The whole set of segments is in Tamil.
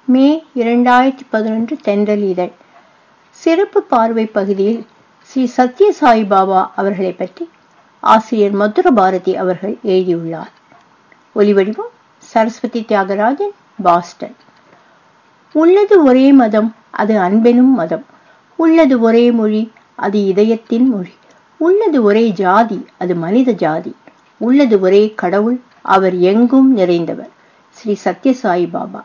மே இரண்டாயிரத்தி பதினொன்று தென்றல் இதழ் சிறப்பு பார்வை பகுதியில் ஸ்ரீ சத்யசாய் பாபா அவர்களை பற்றி ஆசிரியர் மதுர பாரதி அவர்கள் எழுதியுள்ளார் ஒலிவடிவம் சரஸ்வதி தியாகராஜன் பாஸ்டன் உள்ளது ஒரே மதம் அது அன்பெனும் மதம் உள்ளது ஒரே மொழி அது இதயத்தின் மொழி உள்ளது ஒரே ஜாதி அது மனித ஜாதி உள்ளது ஒரே கடவுள் அவர் எங்கும் நிறைந்தவர் ஸ்ரீ சத்யசாயி பாபா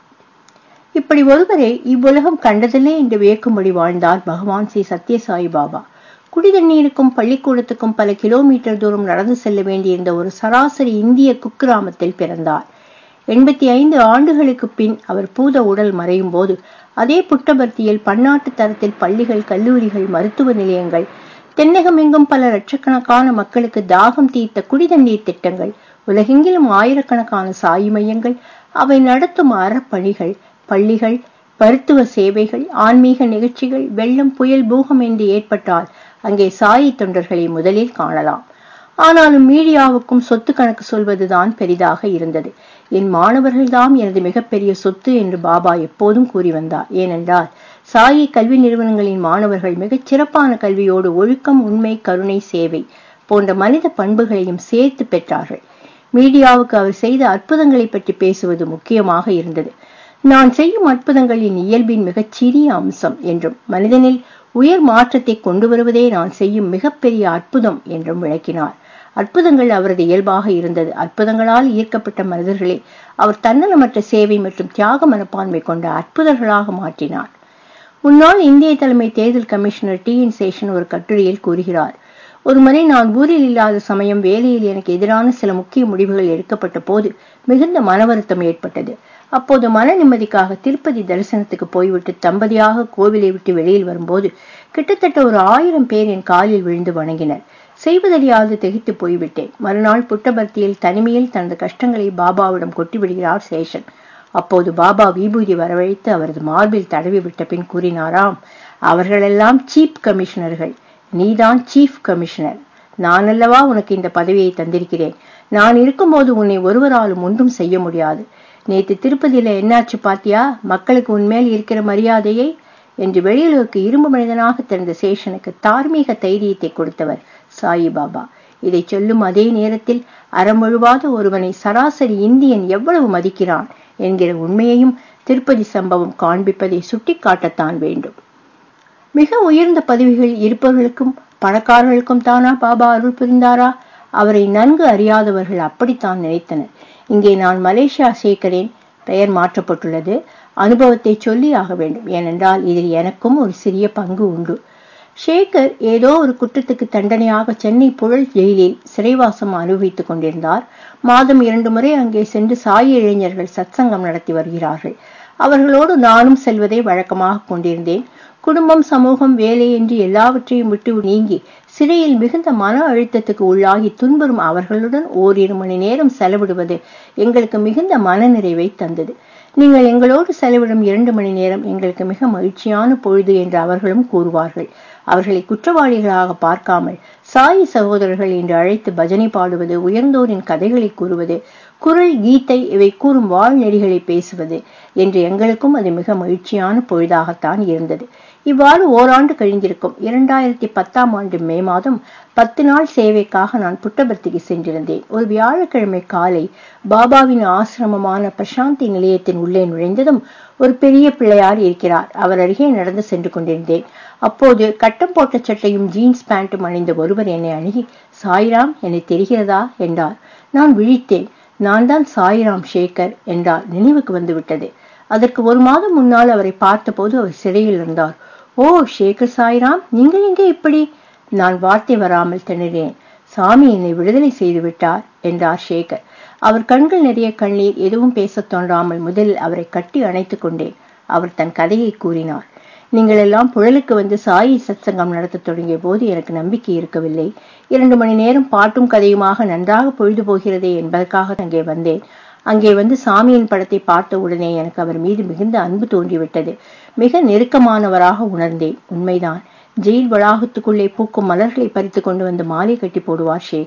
இப்படி ஒருவரை இவ்வுலகம் கண்டதில்லை என்று வியக்கும்படி வாழ்ந்தார் பகவான் ஸ்ரீ சத்யசாயி பாபா குடிதண்ணீருக்கும் பள்ளிக்கூடத்துக்கும் பல கிலோமீட்டர் தூரம் நடந்து செல்ல வேண்டியிருந்த ஒரு சராசரி இந்திய குக்கிராமத்தில் பிறந்தார் எண்பத்தி ஐந்து ஆண்டுகளுக்கு பின் அவர் பூத உடல் மறையும் போது அதே புட்டபர்த்தியில் பன்னாட்டு தரத்தில் பள்ளிகள் கல்லூரிகள் மருத்துவ நிலையங்கள் தென்னகமெங்கும் பல லட்சக்கணக்கான மக்களுக்கு தாகம் தீர்த்த குடிதண்ணீர் திட்டங்கள் உலகெங்கிலும் ஆயிரக்கணக்கான சாய் மையங்கள் அவை நடத்தும் அறப்பணிகள் பள்ளிகள் மருத்துவ சேவைகள் ஆன்மீக நிகழ்ச்சிகள் வெள்ளம் புயல் பூகம் என்று ஏற்பட்டால் அங்கே சாயி தொண்டர்களை முதலில் காணலாம் ஆனாலும் மீடியாவுக்கும் சொத்து கணக்கு சொல்வதுதான் பெரிதாக இருந்தது என் மாணவர்கள்தாம் எனது மிகப்பெரிய சொத்து என்று பாபா எப்போதும் கூறி வந்தார் ஏனென்றால் சாயி கல்வி நிறுவனங்களின் மாணவர்கள் மிகச் சிறப்பான கல்வியோடு ஒழுக்கம் உண்மை கருணை சேவை போன்ற மனித பண்புகளையும் சேர்த்து பெற்றார்கள் மீடியாவுக்கு அவர் செய்த அற்புதங்களை பற்றி பேசுவது முக்கியமாக இருந்தது நான் செய்யும் அற்புதங்களின் இயல்பின் மிகச் சிறிய அம்சம் என்றும் மனிதனில் உயர் மாற்றத்தை கொண்டு வருவதே நான் செய்யும் மிகப்பெரிய அற்புதம் என்றும் விளக்கினார் அற்புதங்கள் அவரது இயல்பாக இருந்தது அற்புதங்களால் ஈர்க்கப்பட்ட மனிதர்களே அவர் தன்னலமற்ற சேவை மற்றும் தியாக மனப்பான்மை கொண்ட அற்புதர்களாக மாற்றினார் முன்னாள் இந்திய தலைமை தேர்தல் கமிஷனர் டி என் சேஷன் ஒரு கட்டுரையில் கூறுகிறார் ஒருமுறை நான் ஊரில் இல்லாத சமயம் வேலையில் எனக்கு எதிரான சில முக்கிய முடிவுகள் எடுக்கப்பட்ட போது மிகுந்த மன வருத்தம் ஏற்பட்டது அப்போது மன நிம்மதிக்காக திருப்பதி தரிசனத்துக்கு போய்விட்டு தம்பதியாக கோவிலை விட்டு வெளியில் வரும்போது கிட்டத்தட்ட ஒரு ஆயிரம் பேர் என் காலில் விழுந்து வணங்கினர் செய்வதறியாது திகைத்து போய்விட்டேன் மறுநாள் புட்டபர்த்தியில் தனிமையில் தனது கஷ்டங்களை பாபாவிடம் கொட்டிவிடுகிறார் சேஷன் அப்போது பாபா விபூதி வரவழைத்து அவரது மார்பில் தடவி விட்ட பின் கூறினாராம் அவர்களெல்லாம் சீப் கமிஷனர்கள் நீதான் சீஃப் கமிஷனர் நான் அல்லவா உனக்கு இந்த பதவியை தந்திருக்கிறேன் நான் இருக்கும்போது உன்னை ஒருவராலும் ஒன்றும் செய்ய முடியாது நேத்து திருப்பதியில என்னாச்சு பாத்தியா மக்களுக்கு உன்மேல் இருக்கிற மரியாதையை என்று வெளியுலகுக்கு இரும்பு மனிதனாக திறந்த சேஷனுக்கு தார்மீக தைரியத்தை கொடுத்தவர் சாயி பாபா இதை சொல்லும் அதே நேரத்தில் அறமொழுவாத ஒருவனை சராசரி இந்தியன் எவ்வளவு மதிக்கிறான் என்கிற உண்மையையும் திருப்பதி சம்பவம் காண்பிப்பதை சுட்டிக்காட்டத்தான் வேண்டும் மிக உயர்ந்த பதவிகள் இருப்பவர்களுக்கும் பணக்காரர்களுக்கும் தானா பாபா அருள் புரிந்தாரா அவரை நன்கு அறியாதவர்கள் அப்படித்தான் நினைத்தனர் இங்கே நான் மலேசியா சேர்க்கிறேன் பெயர் மாற்றப்பட்டுள்ளது அனுபவத்தை சொல்லி ஆக வேண்டும் ஏனென்றால் இதில் எனக்கும் ஒரு சிறிய பங்கு உண்டு ஷேகர் ஏதோ ஒரு குற்றத்துக்கு தண்டனையாக சென்னை புழல் ஜெயிலில் சிறைவாசம் அனுபவித்துக் கொண்டிருந்தார் மாதம் இரண்டு முறை அங்கே சென்று சாய் இளைஞர்கள் சத்சங்கம் நடத்தி வருகிறார்கள் அவர்களோடு நானும் செல்வதை வழக்கமாக கொண்டிருந்தேன் குடும்பம் சமூகம் வேலை என்று எல்லாவற்றையும் விட்டு நீங்கி சிறையில் மிகுந்த மன அழுத்தத்துக்கு உள்ளாகி துன்புறும் அவர்களுடன் ஓரிரு மணி நேரம் செலவிடுவது எங்களுக்கு மிகுந்த மனநிறைவை தந்தது நீங்கள் எங்களோடு செலவிடும் இரண்டு மணி நேரம் எங்களுக்கு மிக மகிழ்ச்சியான பொழுது என்று அவர்களும் கூறுவார்கள் அவர்களை குற்றவாளிகளாக பார்க்காமல் சாயி சகோதரர்கள் என்று அழைத்து பஜனை பாடுவது உயர்ந்தோரின் கதைகளை கூறுவது குரல் கீதை இவை கூறும் வாழ்நெறிகளை பேசுவது என்று எங்களுக்கும் அது மிக மகிழ்ச்சியான பொழுதாகத்தான் இருந்தது இவ்வாறு ஓராண்டு கழிந்திருக்கும் இரண்டாயிரத்தி பத்தாம் ஆண்டு மே மாதம் பத்து நாள் சேவைக்காக நான் புட்டபர்த்திக்கு சென்றிருந்தேன் ஒரு வியாழக்கிழமை காலை பாபாவின் ஆசிரமமான பிரசாந்தி நிலையத்தின் உள்ளே நுழைந்ததும் ஒரு பெரிய பிள்ளையார் இருக்கிறார் அவர் அருகே நடந்து சென்று கொண்டிருந்தேன் அப்போது கட்டம் போட்ட சட்டையும் ஜீன்ஸ் பேண்ட்டும் அணிந்த ஒருவர் என்னை அணுகி சாய்ராம் என்னை தெரிகிறதா என்றார் நான் விழித்தேன் நான் தான் சாய்ராம் ஷேகர் என்றார் நினைவுக்கு வந்து விட்டது அதற்கு ஒரு மாதம் முன்னால் அவரை பார்த்தபோது அவர் சிறையில் இருந்தார் ஓ ஷேகர் சாய்ராம் நீங்கள் எங்கே இப்படி நான் வார்த்தை வராமல் திணறேன் சாமி என்னை விடுதலை செய்து விட்டார் என்றார் ஷேகர் அவர் கண்கள் நிறைய கண்ணீர் எதுவும் பேசத் தோன்றாமல் முதலில் அவரை கட்டி அணைத்துக் கொண்டேன் அவர் தன் கதையை கூறினார் நீங்கள் எல்லாம் புழலுக்கு வந்து சாயி சத்சங்கம் நடத்த தொடங்கிய போது எனக்கு நம்பிக்கை இருக்கவில்லை இரண்டு மணி நேரம் பாட்டும் கதையுமாக நன்றாக பொழுது போகிறதே என்பதற்காக அங்கே வந்தேன் அங்கே வந்து சாமியின் படத்தை பார்த்த உடனே எனக்கு அவர் மீது மிகுந்த அன்பு தோன்றிவிட்டது மிக நெருக்கமானவராக உணர்ந்தேன் உண்மைதான் ஜெயில் வளாகத்துக்குள்ளே பூக்கும் மலர்களை பறித்து கொண்டு வந்து மாலை கட்டி போடுவார் ஷேகர்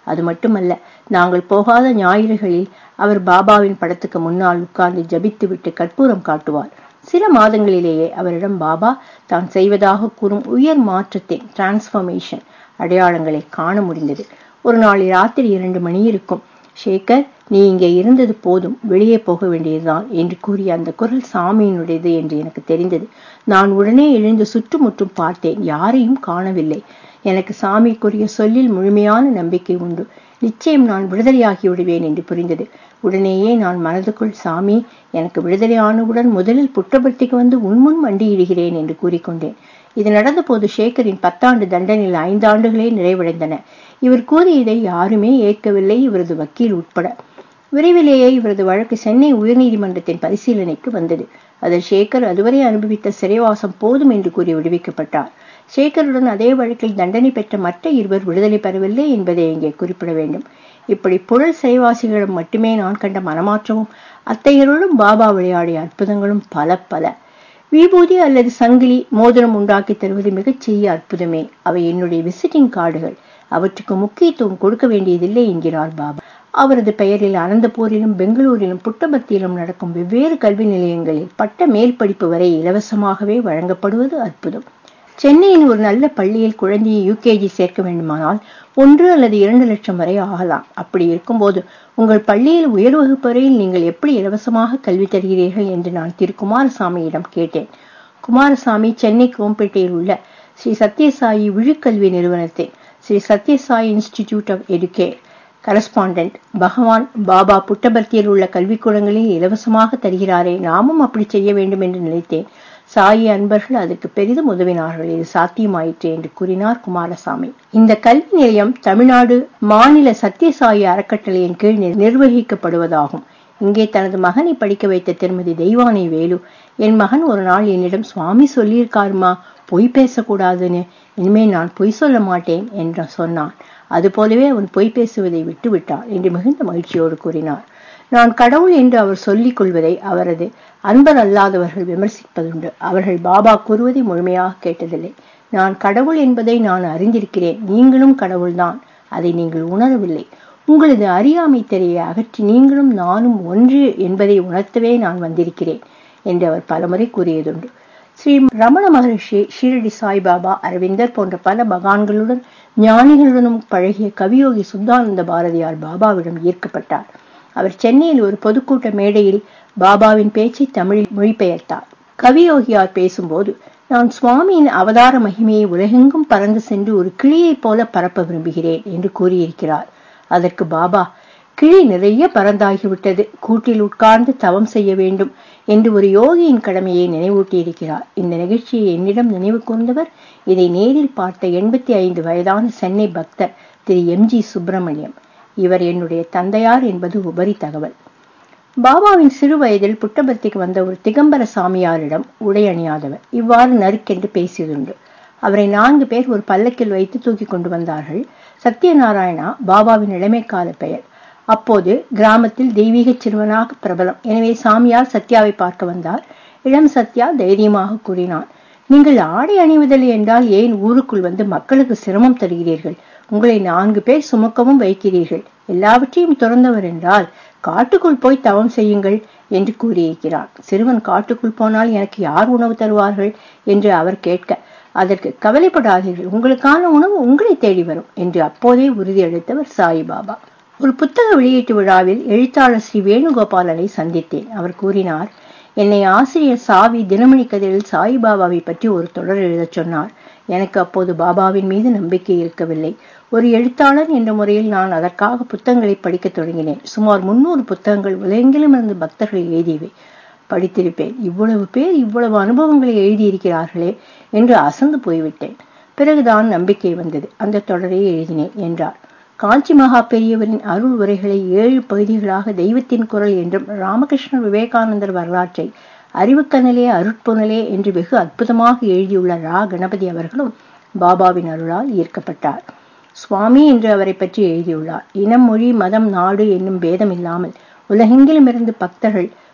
அது மட்டுமல்ல நாங்கள் போகாத ஞாயிறுகளில் அவர் பாபாவின் படத்துக்கு முன்னால் உட்கார்ந்து ஜபித்துவிட்டு கற்பூரம் காட்டுவார் சில மாதங்களிலேயே அவரிடம் பாபா தான் செய்வதாக கூறும் உயர் மாற்றத்தின் டிரான்ஸ்ஃபர்மேஷன் அடையாளங்களை காண முடிந்தது ஒரு நாள் ராத்திரி இரண்டு மணி இருக்கும் ஷேகர் நீ இங்கே இருந்தது போதும் வெளியே போக வேண்டியதுதான் என்று கூறிய அந்த குரல் சாமியினுடையது என்று எனக்கு தெரிந்தது நான் உடனே எழுந்து சுற்றுமுற்றும் பார்த்தேன் யாரையும் காணவில்லை எனக்கு சாமிக்குரிய சொல்லில் முழுமையான நம்பிக்கை உண்டு நிச்சயம் நான் விடுதலையாகி விடுவேன் என்று புரிந்தது உடனேயே நான் மனதுக்குள் சாமி எனக்கு விடுதலையானவுடன் முதலில் புட்டபர்த்திக்கு வந்து உன்முன் மண்டியிடுகிறேன் என்று கூறிக்கொண்டேன் இது நடந்தபோது சேகரின் பத்தாண்டு தண்டனையில் ஐந்தாண்டுகளே நிறைவடைந்தன இவர் கூறியதை யாருமே ஏற்கவில்லை இவரது வக்கீல் உட்பட விரைவிலேயே இவரது வழக்கு சென்னை உயர்நீதிமன்றத்தின் பரிசீலனைக்கு வந்தது அதில் சேகர் அதுவரை அனுபவித்த சிறைவாசம் போதும் என்று கூறி விடுவிக்கப்பட்டார் சேகருடன் அதே வழக்கில் தண்டனை பெற்ற மற்ற இருவர் விடுதலை பெறவில்லை என்பதை இங்கே குறிப்பிட வேண்டும் இப்படி புழல் சிறைவாசிகளிடம் மட்டுமே நான் கண்ட மனமாற்றமும் அத்தையருடன் பாபா விளையாடிய அற்புதங்களும் பல பல விபூதி அல்லது சங்கிலி மோதிரம் உண்டாக்கி தருவது மிகச்சிறிய அற்புதமே அவை என்னுடைய விசிட்டிங் கார்டுகள் அவற்றுக்கு முக்கியத்துவம் கொடுக்க வேண்டியதில்லை என்கிறார் பாபா அவரது பெயரில் அனந்தபூரிலும் பெங்களூரிலும் புட்டபர்த்தியிலும் நடக்கும் வெவ்வேறு கல்வி நிலையங்களில் பட்ட மேல் படிப்பு வரை இலவசமாகவே வழங்கப்படுவது அற்புதம் சென்னையின் ஒரு நல்ல பள்ளியில் குழந்தையை யூகேஜி சேர்க்க வேண்டுமானால் ஒன்று அல்லது இரண்டு லட்சம் வரை ஆகலாம் அப்படி இருக்கும்போது உங்கள் பள்ளியில் உயர் வகுப்பு வரையில் நீங்கள் எப்படி இலவசமாக கல்வி தருகிறீர்கள் என்று நான் திரு குமாரசாமியிடம் கேட்டேன் குமாரசாமி சென்னை குரோம்பேட்டையில் உள்ள ஸ்ரீ சத்யசாயி விழுக்கல்வி நிறுவனத்தின் Sri Sathya Sai institute of educare correspondent Bhagawan Baba புட்டபர்த்தியில் உள்ள கல்விக்கூடங்களில் இலவசமாக தருகிறாரே நாமும் அப்படி செய்ய வேண்டும் என்று நினைத்தேன் சாயி அன்பர்கள் அதற்கு பெரிதும் உதவினார்கள் இது சாத்தியமாயிற்று என்று கூறினார் குமாரசாமி இந்த கல்வி நிலையம் தமிழ்நாடு மாநில சத்யசாயி அறக்கட்டளையின் கீழ் நிர்வகிக்கப்படுவதாகும் இங்கே தனது மகனை படிக்க வைத்த திருமதி தெய்வானை வேலு என் மகன் ஒரு நாள் என்னிடம் சுவாமி சொல்லியிருக்காருமா பொய் பேசக்கூடாதுன்னு இனிமே நான் பொய் சொல்ல மாட்டேன் என்று சொன்னான் அதுபோலவே அவன் பொய் பேசுவதை விட்டு விட்டான் என்று மிகுந்த மகிழ்ச்சியோடு கூறினார் நான் கடவுள் என்று அவர் சொல்லிக் கொள்வதை அவரது அன்பர் அல்லாதவர்கள் விமர்சிப்பதுண்டு அவர்கள் பாபா கூறுவதை முழுமையாக கேட்டதில்லை நான் கடவுள் என்பதை நான் அறிந்திருக்கிறேன் நீங்களும் கடவுள்தான் அதை நீங்கள் உணரவில்லை உங்களது அறியாமை திரையை அகற்றி நீங்களும் நானும் ஒன்று என்பதை உணர்த்தவே நான் வந்திருக்கிறேன் என்று அவர் பலமுறை கூறியதுண்டு ஸ்ரீ ரமண மகரிஷி ஷீரடி சாய்பாபா அரவிந்தர் போன்ற பல பகான்களுடன் ஞானிகளுடனும் பழகிய கவியோகி சுத்தானந்த பாரதியார் பாபாவிடம் ஈர்க்கப்பட்டார் அவர் சென்னையில் ஒரு பொதுக்கூட்ட மேடையில் பாபாவின் பேச்சை தமிழில் மொழிபெயர்த்தார் கவியோகியார் பேசும்போது நான் சுவாமியின் அவதார மகிமையை உலகெங்கும் பறந்து சென்று ஒரு கிளியைப் போல பரப்ப விரும்புகிறேன் என்று கூறியிருக்கிறார் அதற்கு பாபா கிளி நிறைய பறந்தாகிவிட்டது கூட்டில் உட்கார்ந்து தவம் செய்ய வேண்டும் என்று ஒரு யோகியின் கடமையை நினைவூட்டியிருக்கிறார் இந்த நிகழ்ச்சியை என்னிடம் நினைவு கூர்ந்தவர் இதை நேரில் பார்த்த எண்பத்தி ஐந்து வயதான சென்னை பக்தர் திரு எம் ஜி சுப்பிரமணியம் இவர் என்னுடைய தந்தையார் என்பது உபரி தகவல் பாபாவின் சிறு வயதில் புட்டபர்த்திக்கு வந்த ஒரு திகம்பர சாமியாரிடம் உடை அணியாதவர் இவ்வாறு நறுக்கென்று பேசியதுண்டு அவரை நான்கு பேர் ஒரு பல்லக்கில் வைத்து தூக்கி கொண்டு வந்தார்கள் சத்யநாராயணா பாபாவின் இளமைக்கால பெயர் அப்போது கிராமத்தில் தெய்வீக சிறுவனாக பிரபலம் எனவே சாமியார் சத்யாவை பார்க்க வந்தார் இளம் சத்யா தைரியமாக கூறினான் நீங்கள் ஆடை அணிவதில்லை என்றால் ஏன் ஊருக்குள் வந்து மக்களுக்கு சிரமம் தருகிறீர்கள் உங்களை நான்கு பேர் சுமக்கவும் வைக்கிறீர்கள் எல்லாவற்றையும் துறந்தவர் என்றால் காட்டுக்குள் போய் தவம் செய்யுங்கள் என்று கூறியிருக்கிறான் சிறுவன் காட்டுக்குள் போனால் எனக்கு யார் உணவு தருவார்கள் என்று அவர் கேட்க அதற்கு கவலைப்படாதீர்கள் உங்களுக்கான உணவு உங்களை தேடி வரும் என்று அப்போதே உறுதியளித்தவர் சாயிபாபா ஒரு புத்தக வெளியீட்டு விழாவில் எழுத்தாளர் ஸ்ரீ வேணுகோபாலனை சந்தித்தேன் அவர் கூறினார் என்னை ஆசிரியர் சாவி தினமணி கதையில் சாயிபாபாவை பற்றி ஒரு தொடர் எழுதச் சொன்னார் எனக்கு அப்போது பாபாவின் மீது நம்பிக்கை இருக்கவில்லை ஒரு எழுத்தாளர் என்ற முறையில் நான் அதற்காக புத்தகங்களை படிக்கத் தொடங்கினேன் சுமார் முன்னூறு புத்தகங்கள் உலகெங்கிலும் இருந்து பக்தர்கள் எழுதியவை படித்திருப்பேன் இவ்வளவு பேர் இவ்வளவு அனுபவங்களை எழுதியிருக்கிறார்களே என்று அசந்து போய்விட்டேன் பிறகுதான் நம்பிக்கை வந்தது அந்த தொடரை எழுதினேன் என்றார் காஞ்சி மகா பெரியவரின் அருள் உரைகளை ஏழு பகுதிகளாக தெய்வத்தின் குரல் என்றும் ராமகிருஷ்ண விவேகானந்தர் வரலாற்றை அறிவுக்கனலே அருட்புணலே என்று வெகு அற்புதமாக எழுதியுள்ள ரா கணபதி அவர்களும் பாபாவின் அருளால் ஈர்க்கப்பட்டார் சுவாமி என்று அவரை பற்றி எழுதியுள்ளார் இனம் மொழி மதம் நாடு என்னும் பேதம் இல்லாமல் உலகெங்கிலும் இருந்து பக்தர்கள்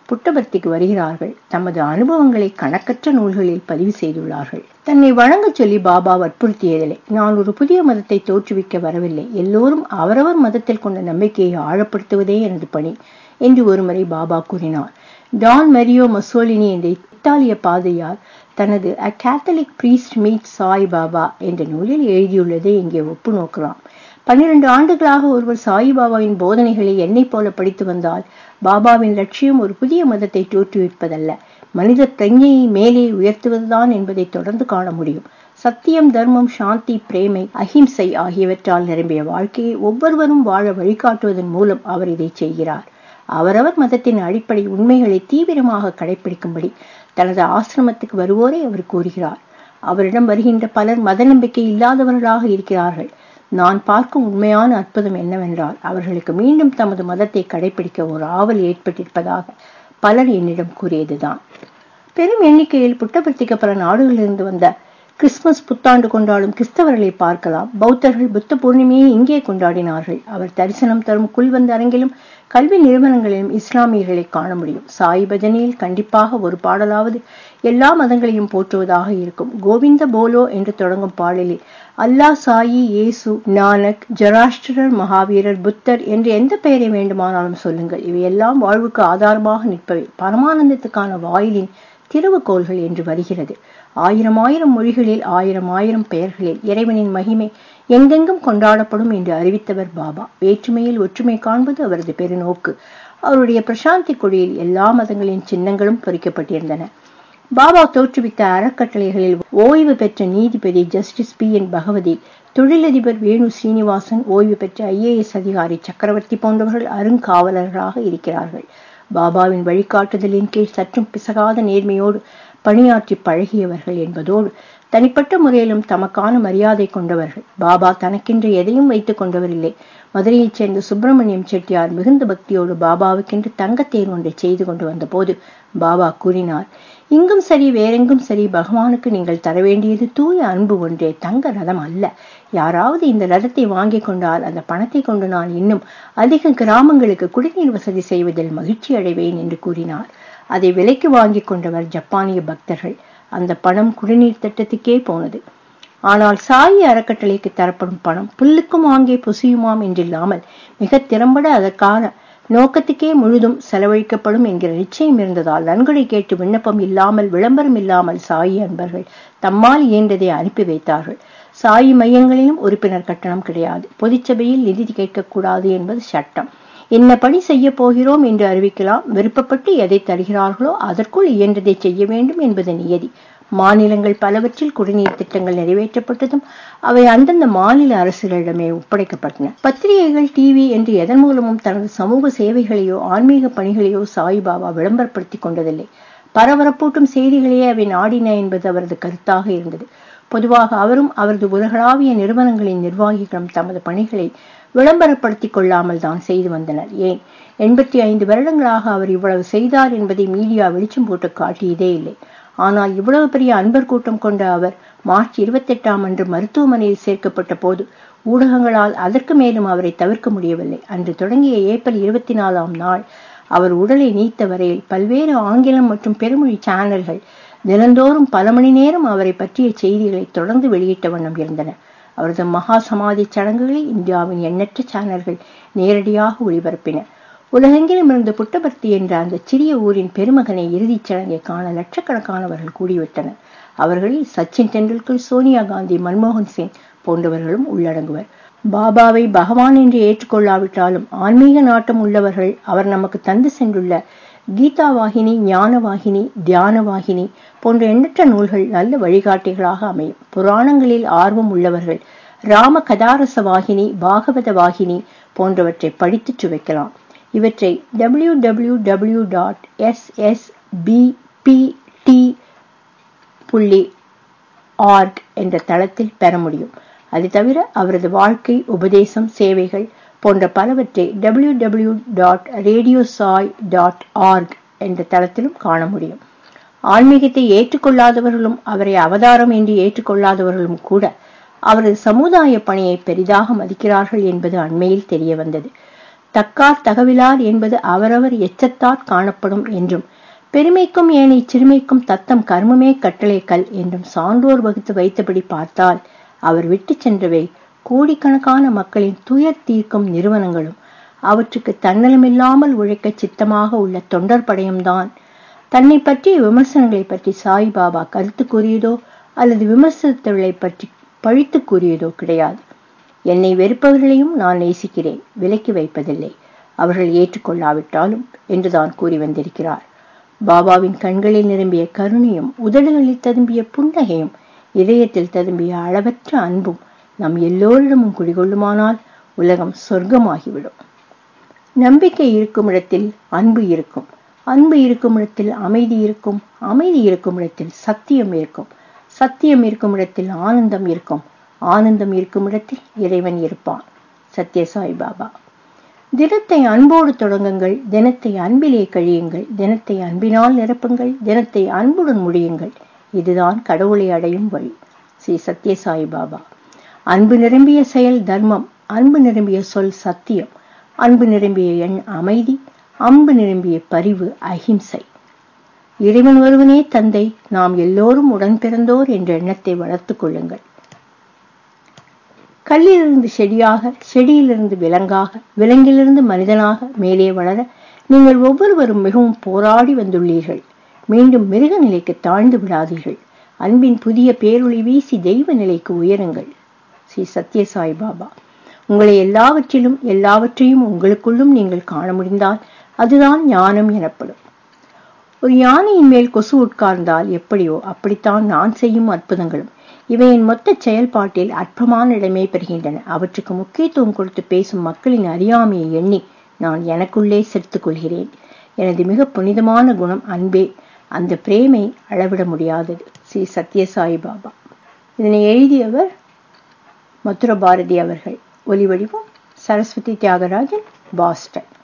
புட்டபர்த்திக்கு வருகிறார்கள் தமது அனுபவங்களை கணக்கற்ற நூல்களில் பதிவு செய்துள்ளார்கள் தன்னை வழங்கச் சொல்லி பாபா வற்புறுத்தியதில்லை நான் ஒரு புதிய மதத்தை தோற்றுவிக்க வரவில்லை எல்லோரும் அவரவர் மதத்தில் கொண்ட நம்பிக்கையை ஆழப்படுத்துவதே எனது பணி என்று ஒருமுறை பாபா கூறினார் டான் மரியோ மசோலினி என்ற இத்தாலிய பாதையார் தனது அ catholic priest meet Sai Baba என்ற நூலில் எழுதியுள்ளதை இங்கே ஒப்பு நோக்கலாம் பன்னிரண்டு ஆண்டுகளாக ஒருவர் சாயிபாபாவின் போதனைகளை என்னை போல படித்து வந்தால் பாபாவின் லட்சியம் ஒரு புதிய மதத்தை தோற்றுவிப்பதல்ல மனித பிரஜையை மேலே உயர்த்துவதுதான் என்பதை தொடர்ந்து காண முடியும் சத்தியம் தர்மம் சாந்தி பிரேமை அஹிம்சை ஆகியவற்றால் நிரம்பிய வாழ்க்கையை ஒவ்வொருவரும் வாழ வழிகாட்டுவதன் மூலம் அவர் இதை செய்கிறார் அவரவர் மதத்தின் அடிப்படை உண்மைகளை தீவிரமாக கடைபிடிக்கும்படி தனது ஆசிரமத்துக்கு வருவோரை அவர் கூறுகிறார் அவரிடம் வருகின்ற பலர் மத நம்பிக்கை இல்லாதவர்களாக இருக்கிறார்கள் நான் பார்க்கும் உண்மையான அற்புதம் என்னவென்றால் அவர்களுக்கு மீண்டும் தமது மதத்தை கடைபிடிக்க ஒரு ஆவல் ஏற்பட்டிருப்பதாக பலர் என்னிடம் கூறியதுதான் பெரும் எண்ணிக்கையில் புட்டபர்த்திக்கு பல நாடுகளிலிருந்து வந்த கிறிஸ்துமஸ் புத்தாண்டு கொண்டாடும் கிறிஸ்தவர்களை பார்க்கலாம் பௌத்தர்கள் புத்த பூர்ணிமையை இங்கே கொண்டாடினார்கள் அவர் தரிசனம் தரும் குல்வந்த அரங்கிலும் கல்வி நிறுவனங்களிலும் இஸ்லாமியர்களை காண முடியும் சாய் பஜனையில் கண்டிப்பாக ஒரு பாடலாவது எல்லா மதங்களையும் போற்றுவதாக இருக்கும் கோவிந்த போலோ என்று தொடங்கும் பாடலில் அல்லாஹ் சாயி இயேசு நானக் ஜராஷ்டிரர் மகாவீரர் புத்தர் என்று எந்த பெயரை வேண்டுமானாலும் சொல்லுங்கள் இவையெல்லாம் வாழ்வுக்கு ஆதாரமாக நிற்பவை பரமானந்தத்துக்கான வாயிலின் திறவுகோள்கள் என்று வருகிறது ஆயிரம் ஆயிரம் மொழிகளில் ஆயிரம் ஆயிரம் பெயர்களில் இறைவனின் மகிமை எங்கெங்கும் கொண்டாடப்படும் என்று அறிவித்தவர் பாபா வேற்றுமையில் ஒற்றுமை காண்பது அவரது பெருநோக்கு அவருடைய பிரசாந்தி கொடியில் எல்லா மதங்களின் சின்னங்களும் பொறிக்கப்பட்டிருந்தன பாபா தோற்றுவித்த அறக்கட்டளைகளில் ஓய்வு பெற்ற நீதிபதி ஜஸ்டிஸ் பி என் பகவதி தொழிலதிபர் வேணு சீனிவாசன் ஓய்வு பெற்ற ஐஏஎஸ் அதிகாரி சக்கரவர்த்தி போன்றவர்கள் அருங்காவலர்களாக இருக்கிறார்கள் பாபாவின் வழிகாட்டுதலின் கீழ் சற்றும் பிசகாத நேர்மையோடு பணியாற்றி பழகியவர்கள் என்பதோடு தனிப்பட்ட முறையிலும் தமக்கான மரியாதை கொண்டவர்கள் பாபா தனக்கென்று எதையும் வைத்துக் கொண்டவரில்லை மதுரையைச் சேர்ந்த சுப்பிரமணியம் செட்டியார் மிகுந்த பக்தியோடு பாபாவுக்கென்று தங்கத்தேர் ஒன்றை செய்து கொண்டு வந்தபோது பாபா கூறினார் இங்கும் சரி வேறெங்கும் சரி பகவானுக்கு நீங்கள் தர வேண்டியது தூய அன்பு ஒன்றே தங்க ரதம் அல்ல யாராவது இந்த ரதத்தை வாங்கி கொண்டால் அந்த பணத்தை கொண்டு நான் இன்னும் அதிக கிராமங்களுக்கு குடிநீர் வசதி செய்வதில் மகிழ்ச்சி அடைவேன் என்று கூறினார் அதை விலைக்கு வாங்கி கொண்டவர் ஜப்பானிய பக்தர்கள் அந்த பணம் குடிநீர் திட்டத்துக்கே போனது ஆனால் சாயி அறக்கட்டளைக்கு தரப்படும் பணம் புல்லுக்கும் வாங்கே பொசியுமாம் என்றில்லாமல் மிக திறம்பட அதற்கான நோக்கத்துக்கே முழுதும் செலவழிக்கப்படும் என்கிற நிச்சயம் இருந்ததால் நன்கொடை கேட்டு விண்ணப்பம் இல்லாமல் விளம்பரம் இல்லாமல் சாயி அன்பர்கள் தம்மால் இயன்றதை அனுப்பி வைத்தார்கள் சாயி மையங்களிலும் உறுப்பினர் கட்டணம் கிடையாது பொதுச்சபையில் நிதி கேட்கக்கூடாது என்பது சட்டம் என்ன பணி செய்ய போகிறோம் என்று அறிவிக்கலாம் விருப்பப்பட்டு எதை தருகிறார்களோ அதற்குள் இயன்றதை செய்ய வேண்டும் என்பது நியதி மாநிலங்கள் பலவற்றில் குடிநீர் திட்டங்கள் நிறைவேற்றப்பட்டதும் அவை அந்தந்த மாநில அரசுகளிடமே ஒப்படைக்கப்பட்டன பத்திரிகைகள் டிவி என்று எதன் மூலமும் தனது சமூக சேவைகளையோ ஆன்மீக பணிகளையோ சாய்பாபா விளம்பரப்படுத்திக் கொண்டதில்லை பரபரப்பூட்டும் செய்திகளையே அவை நாடின என்பது அவரது கருத்தாக இருந்தது பொதுவாக அவரும் அவரது உலகளாவிய நிறுவனங்களின் நிர்வாகிகளும் தமது பணிகளை விளம்பரப்படுத்திக் கொள்ளாமல் தான் செய்து வந்தனர் ஏன் எண்பத்தி ஐந்து வருடங்களாக அவர் இவ்வளவு செய்தார் என்பதை மீடியா வெளிச்சம் போட்டு காட்டியதே இல்லை ஆனால் இவ்வளவு பெரிய அன்பர் கூட்டம் கொண்ட அவர் மார்ச் இருபத்தெட்டாம் அன்று மருத்துவமனையில் சேர்க்கப்பட்ட போது ஊடகங்களால் அதற்கு மேலும் அவரை தவிர்க்க முடியவில்லை அன்று தொடங்கிய ஏப்ரல் இருபத்தி நாலாம் நாள் அவர் உடலை நீத்த வரையில் பல்வேறு ஆங்கிலம் மற்றும் பெருமொழி சேனல்கள் தினந்தோறும் பல மணி நேரம் அவரை பற்றிய செய்திகளை தொடர்ந்து வெளியிட்ட வண்ணம் இருந்தன அவரது மகா சமாதி சடங்குகளை இந்தியாவின் எண்ணற்ற சேனல்கள் நேரடியாக ஒளிபரப்பின உலகெங்கிலும் இருந்து புட்டபர்த்தி என்ற அந்த சிறிய ஊரின் பெருமகனை இறுதிச் சடங்கை காண லட்சக்கணக்கானவர்கள் கூடிவிட்டனர் அவர்களில் சச்சின் டெண்டுல்கர் சோனியா காந்தி மன்மோகன் சிங் போன்றவர்களும் உள்ளடங்குவர் பாபாவை பகவான் என்று ஏற்றுக்கொள்ளாவிட்டாலும் ஆன்மீக நாட்டம் உள்ளவர்கள் அவர் நமக்கு தந்து சென்றுள்ள கீதா வாகினி ஞான வாகினி தியான வாகினி போன்ற எண்ணற்ற நூல்கள் நல்ல வழிகாட்டிகளாக அமையும் புராணங்களில் ஆர்வம் உள்ளவர்கள் ராம கதாரச வாகினி பாகவத வாகினி போன்றவற்றை படித்துச் சுவைக்கலாம் இவற்றை W W W dot S S BPT புள்ளி ஆர்க் என்ற தளத்தில் பெற முடியும் அது தவிர அவரது வாழ்க்கை உபதேசம் சேவைகள் போன்ற பலவற்றை W W dot radio Sai dot org என்ற தளத்திலும் காண முடியும் ஆன்மீகத்தை ஏற்றுக்கொள்ளாதவர்களும் அவரை அவதாரம் என்று ஏற்றுக்கொள்ளாதவர்களும் கூட அவரது சமுதாய பணியை பெரிதாக மதிக்கிறார்கள் என்பது அண்மையில் தெரிய வந்தது தக்கார் தகவிலார் என்பது அவரவர் எச்சத்தாற் காணப்படும் என்றும் பெருமைக்கும் ஏனை சிறுமைக்கும் தத்தம் கர்மமே கட்டளை கல் என்றும் சான்றோர் வகுத்து வைத்தபடி பார்த்தால் அவர் விட்டு சென்றவை கோடிக்கணக்கான மக்களின் துயர் தீர்க்கும் நிறுவனங்களும் அவற்றுக்கு தன்னலமில்லாமல் உழைக்க சித்தமாக உள்ள தொண்டர் படையும்தான் தன்னை பற்றிய விமர்சனங்களை பற்றி சாய்பாபா கருத்து கூறியதோ அல்லது விமர்சித்தவர்களை பற்றி பழித்து கூறியதோ கிடையாது என்னை வெறுப்பவர்களையும் நான் நேசிக்கிறேன் விலக்கி வைப்பதில்லை அவர்கள் ஏற்றுக்கொள்ளாவிட்டாலும் என்றுதான் கூறி வந்திருக்கிறார் பாபாவின் கண்களில் நிரம்பிய கருணையும் உதடுகளில் ததும்பிய புன்னகையும் இதயத்தில் ததும்பிய அளவற்ற அன்பும் நம் எல்லோரிடமும் குடிகொள்ளுமானால் உலகம் சொர்க்கமாகிவிடும் நம்பிக்கை இருக்கும் இடத்தில் அன்பு இருக்கும் அன்பு இருக்கும் இடத்தில் அமைதி இருக்கும் அமைதி இருக்கும் இடத்தில் சத்தியம் இருக்கும் சத்தியம் இருக்கும் இடத்தில் ஆனந்தம் இருக்கும் ஆனந்தம் இருக்கும் இடத்தில் இறைவன் இருப்பான் சத்யசாய் பாபா தினத்தை அன்போடு தொடங்குங்கள் தினத்தை அன்பிலே கழியுங்கள் தினத்தை அன்பினால் நிரப்புங்கள் தினத்தை அன்புடன் முடியுங்கள் இதுதான் கடவுளை அடையும் வழி ஸ்ரீ சத்யசாய் பாபா அன்பு நிரம்பிய செயல் தர்மம் அன்பு நிரம்பிய சொல் சத்தியம் அன்பு நிரம்பிய எண் அமைதி அன்பு நிரம்பிய பரிவு அஹிம்சை இறைவன் ஒருவனே தந்தை நாம் எல்லோரும் உடன் பிறந்தோர் என்ற எண்ணத்தை வளர்த்துக் கொள்ளுங்கள் கல்லிலிருந்து செடியாக செடியிலிருந்து விலங்காக விலங்கிலிருந்து மனிதனாக மேலே வளர நீங்கள் ஒவ்வொருவரும் மிகவும் போராடி வந்துள்ளீர்கள் மீண்டும் மிருக நிலைக்கு தாழ்ந்து விடாதீர்கள் அன்பின் புதிய பேரொளி வீசி தெய்வ நிலைக்கு உயருங்கள் ஸ்ரீ சத்யசாய் பாபா உங்களை எல்லாவற்றிலும் எல்லாவற்றையும் உங்களுக்குள்ளும் நீங்கள் காண முடிந்தால் அதுதான் ஞானம் எனப்படும் ஒரு யானையின் மேல் கொசு உட்கார்ந்தால் எப்படியோ அப்படித்தான் நான் செய்யும் அற்புதங்களும் இவையின் மொத்த செயல்பாட்டில் அற்பமான இடமே பெறுகின்றன அவற்றுக்கு முக்கியத்துவம் கொடுத்து பேசும் மக்களின் அறியாமையை எண்ணி நான் எனக்குள்ளே சேர்த்துக் கொள்கிறேன் எனது மிக புனிதமான குணம் அன்பே அந்த பிரேமை அளவிட முடியாதது ஸ்ரீ சத்யசாய் பாபா இதனை எழுதியவர் மதுர பாரதி அவர்கள் ஒலி வடிவம் சரஸ்வதி தியாகராஜன் பாஸ்டன்